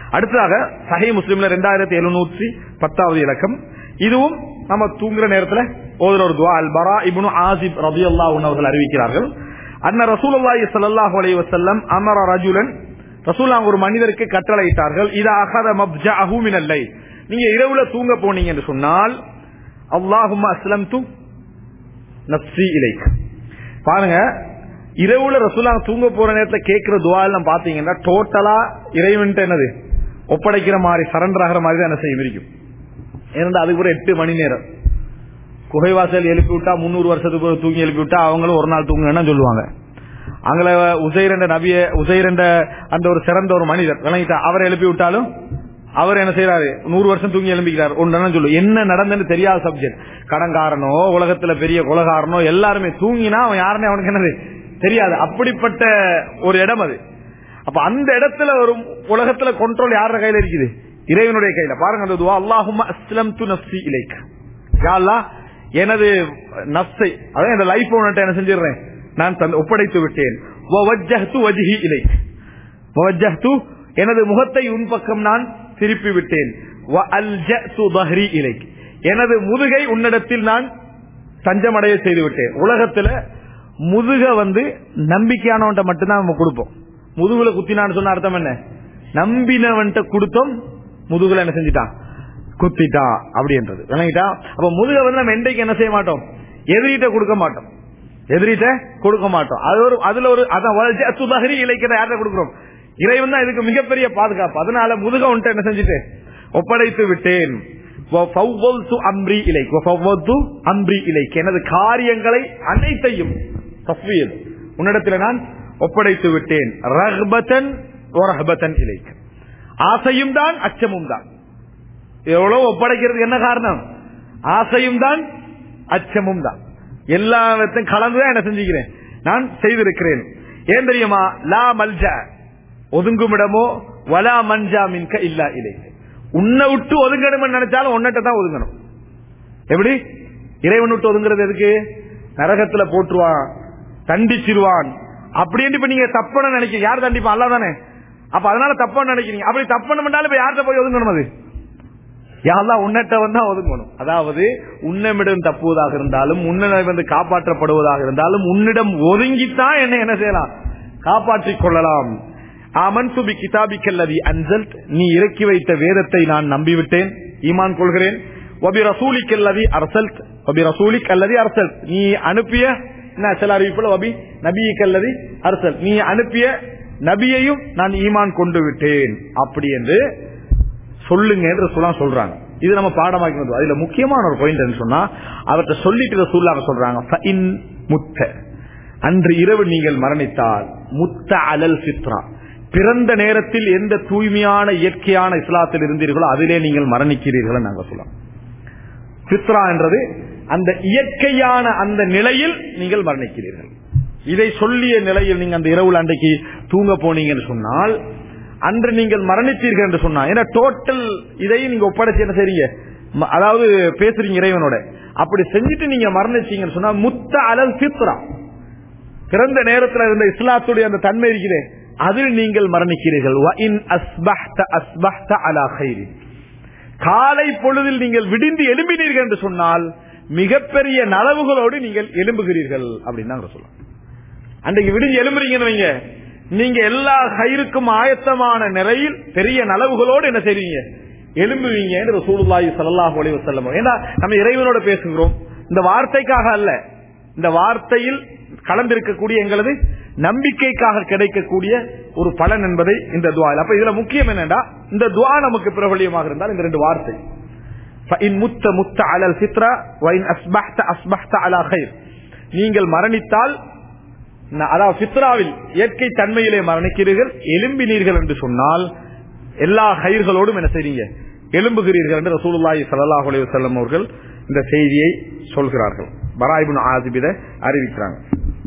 அடுத்ததாக சஹி முஸ்லிம்ல ரெண்டாயிரத்தி எழுநூற்றி பத்தாவது இலக்கம் இதுவும் நம்ம தூங்குற நேரத்துல ஓதுற ஒரு துவா அல் பரா இப்னு ஆசிப் ரபியல்லாஹு அன்ஹு அவர்கள் அறிவிக்கிறார்கள் அன்ன ரசூலுல்லாஹி ஸல்லல்லாஹு அலைஹி வஸல்லம் அமர ரஜுலன் ரசூலுல்லாஹ் ஒரு மனிதருக்கு கட்டளையிட்டார்கள் இத அகத மப்ஜஅஹு மினல் லைல் நீங்க இரவுல தூங்க போனீங்க என்று சொன்னால் அல்லாஹும்ம அஸ்லம்து நப்சி இலைக் பாருங்க இரவுல ரசூலா தூங்க போற நேரத்துல கேட்கிற துவா எல்லாம் பாத்தீங்கன்னா டோட்டலா இறைவன்ட்டு என்னது ஒப்படைக்கிற மாதிரி சரண்டர் ஆகிற மாதிரி தான் என்ன செய்ய இருக்கும் ஏன்னா அதுக்கு ஒரு எட்டு மணி நேரம் குகைவாசல் எழுப்பி விட்டா முன்னூறு வருஷத்துக்கு ஒரு தூங்கி எழுப்பி விட்டா அவங்களும் ஒரு நாள் தூங்குன்னு சொல்லுவாங்க அங்கே உசைர் என்ற நபிய உசைர் என்ற அந்த ஒரு சிறந்த ஒரு மனிதர் விளங்கிட்டா அவரை எழுப்பி விட்டாலும் அவர் என்ன செய்யறாரு நூறு வருஷம் தூங்கி எழும்பிக்கிறார் ஒன்று சொல்லு என்ன நடந்ததுன்னு தெரியாத சப்ஜெக்ட் கடன்காரனோ உலகத்துல பெரிய குலகாரனோ எல்லாருமே தூங்கினா அவன் யாருன்னு அவனுக்கு என்னது தெரியாது அப்படிப்பட்ட ஒரு இடம் அது அப்ப அந்த இடத்துல ஒரு உலகத்துல கண்ட்ரோல் யார கையில இருக்குது இறைவனுடைய கையில பாருங்க அந்த துவா அல்லாஹும் அஸ்லம் து நப்சி இலைக் யா அல்லாஹ், எனது நப்சை அதான் இந்த லைஃப் உன்னிட்ட என்ன செஞ்சிடுறேன் நான் தந்து- ஒப்படைத்து விட்டேன் வவஜ்ஜஹ்து வஜ்ஹி இலைக் வவஜ்ஜஹ்து எனது முகத்தை உன் பக்கம் நான் திருப்பி விட்டேன் வஅல்ஜஅது தஹ்ரி இலைக் எனது முதுகை உன்னிடத்தில் நான் தஞ்சமடைய செய்து விட்டேன் உலகத்துல முதுக வந்து நம்பிக்கையானவன்ட்ட மட்டும்தான் நம்ம கொடுப்போம் முதுகுல குத்தினான்னு சொன்ன அர்த்தம் என்ன நம்பினவன்ட்ட கொடுத்தோம் முதுகுல என்ன செஞ்சிட்டான் குத்திட்டா அப்படின்றது விளங்கிட்டா அப்ப முதுக வந்து நம்ம என்றைக்கு என்ன செய்ய மாட்டோம் எதிரிட்ட கொடுக்க மாட்டோம் எதிரிட்ட கொடுக்க மாட்டோம் அது ஒரு அதுல ஒரு அதான் வளர்ச்சி சுதகரி இலைக்கிற யார்கிட்ட கொடுக்கிறோம் இறைவன் தான் இதுக்கு மிகப்பெரிய பாதுகாப்பு அதனால முதுக உன்ட்ட என்ன செஞ்சுட்டு ஒப்படைத்து விட்டேன் وَفَوَّضْتُ أَمْرِي إِلَيْكَ وَفَوَّضْتُ أَمْرِي إِلَيْكَ எனது காரியங்களை அனைத்தையும் தஃவீல் உன்னிடத்தில் நான் ஒப்படைத்து விட்டேன் ரஹ்பத்தன் ரஹ்பத்தன் இலைக்க ஆசையும் தான் அச்சமும் தான் எவ்வளவு ஒப்படைக்கிறது என்ன காரணம் ஆசையும் தான் அச்சமும் தான் எல்லாத்தையும் கலந்துதான் என்ன செஞ்சுக்கிறேன் நான் செய்திருக்கிறேன் ஏன் தெரியுமா லா மல்ஜா ஒதுங்குமிடமோ வலா மஞ்சா மின்க இல்லா இலை உன்னை விட்டு ஒதுங்கணும்னு நினைச்சாலும் உன்னிட்ட தான் ஒதுங்கணும் எப்படி இறைவன் விட்டு ஒதுங்குறது எதுக்கு நரகத்துல போட்டுருவான் தண்டிச்சிருவான் அப்படின்னு இப்ப நீங்க தப்பன நினைக்க யார் தண்டிப்பா அல்லா தானே அப்ப அதனால தப்பா நினைக்கிறீங்க அப்படி தப்பன பண்ணாலும் இப்ப யார்கிட்ட போய் ஒதுங்கணும் அது யாரெல்லாம் உன்னட்ட வந்தா ஒதுங்கணும் அதாவது உன்னமிடம் தப்புவதாக இருந்தாலும் உன்னிடம் வந்து காப்பாற்றப்படுவதாக இருந்தாலும் உன்னிடம் ஒதுங்கித்தான் என்ன என்ன செய்யலாம் காப்பாற்றிக் கொள்ளலாம் ஆமன் சுபி கிதாபிக்கல்லதி அன்சல்ட் நீ இறக்கி வைத்த வேதத்தை நான் நம்பிவிட்டேன் ஈமான் கொள்கிறேன் ஒபி ரசூலிக் அல்லதி அரசல்ட் ஒபி ரசூலிக் அல்லதி அரசல்ட் நீ அனுப்பிய என்ன சில அறிவிப்புல ஒபி நபியிக் அல்லதி அரசல் நீ அனுப்பிய நபியையும் நான் ஈமான் கொண்டு விட்டேன் அப்படி என்று சொல்லுங்க என்று சொல்லா சொல்றாங்க இது நம்ம பாடமாக்கி அதுல முக்கியமான ஒரு பாயிண்ட் சொன்னா அவர்கிட்ட சொல்லிட்டு சொல்லாம சொல்றாங்க "ஃபஇன் முத்த அன்று இரவு நீங்கள் மரணித்தால் முத்த அலல் சித்ரா பிறந்த நேரத்தில் எந்த தூய்மையான இயற்கையான இஸ்லாத்தில் இருந்தீர்களோ அதிலே நீங்கள் மரணிக்கிறீர்கள் நாங்க சொல்லலாம் சித்ரா என்றது அந்த இயற்கையான அந்த நிலையில் நீங்கள் மரணிக்கிறீர்கள் இதை சொல்லிய நிலையில் நீங்க அந்த இரவுல அன்றைக்கு தூங்க போனீங்கன்னு சொன்னால் அன்று நீங்கள் மரணித்தீர்கள் என்று சொன்னா ஏன்னா டோட்டல் இதையும் நீங்க ஒப்படைச்சு என்ன செய்றீங்க ம- அதாவது பேசுறீங்க இறைவனோட அப்படி செஞ்சுட்டு நீங்க மரணிச்சீங்கன்னு சொன்னா முத்த அலல் சித்ரா பிறந்த நேரத்தில் இருந்த இஸ்லாத்துடைய அந்த தன்மை இருக்கிறே அதில் நீங்கள் மரணிக்கிறீர்கள் வ இன் அஸ்பஹ்த அஸ்பஹ்த அலா கைரி காலை பொழுதில் நீங்கள் விடிந்து எழும்பினீர்கள் என்று சொன்னால் மிகப்பெரிய நலவுகளோடு நீங்கள் எழும்புகிறீர்கள் அப்படின்னு நாங்க சொல்லலாம் அன்றைக்கு விடிஞ்சு எழும்புறீங்கன்னு வைங்க நீங்க எல்லா கயிறுக்கும் ஆயத்தமான நிறையில் பெரிய நலவுகளோடு என்ன செய்வீங்க எழும்புவீங்க என்று ரசூலுல்லாஹி ஸல்லல்லாஹு அலைஹி வஸல்லம் ஏன்னா நம்ம இறைவனோட பேசுகிறோம் இந்த வார்த்தைக்காக அல்ல இந்த வார்த்தையில் கலந்திருக்கக்கூடிய எங்களது நம்பிக்கைக்காக கிடைக்கக்கூடிய ஒரு பலன் என்பதை இந்த துவா அப்ப இதுல முக்கியம் என்னன்னா இந்த துவா நமக்கு பிரபலியமாக இருந்தால் இந்த ரெண்டு வார்த்தை فإن مت مت على الفطرة وإن أصبحت أصبحت على خير நீங்கள் மரணித்தால் ந- அதாவது ஃபித்ராவில் இயற்கை தன்மையிலே மரணிக்கிறீர்கள் எலும்பினீர்கள் என்று சொன்னால் எல்லா கயிர்களோடும் என்ன செய்றீங்க எலும்புகிறீர்கள் என்று ரசூலுல்லாஹி ஸல்லல்லாஹு அலைஹி வஸல்லம் அவர்கள் இந்த செய்தியை சொல்கிறார்கள் பராயிபுன் ஆசிபித அறிவிக்கிறாங்க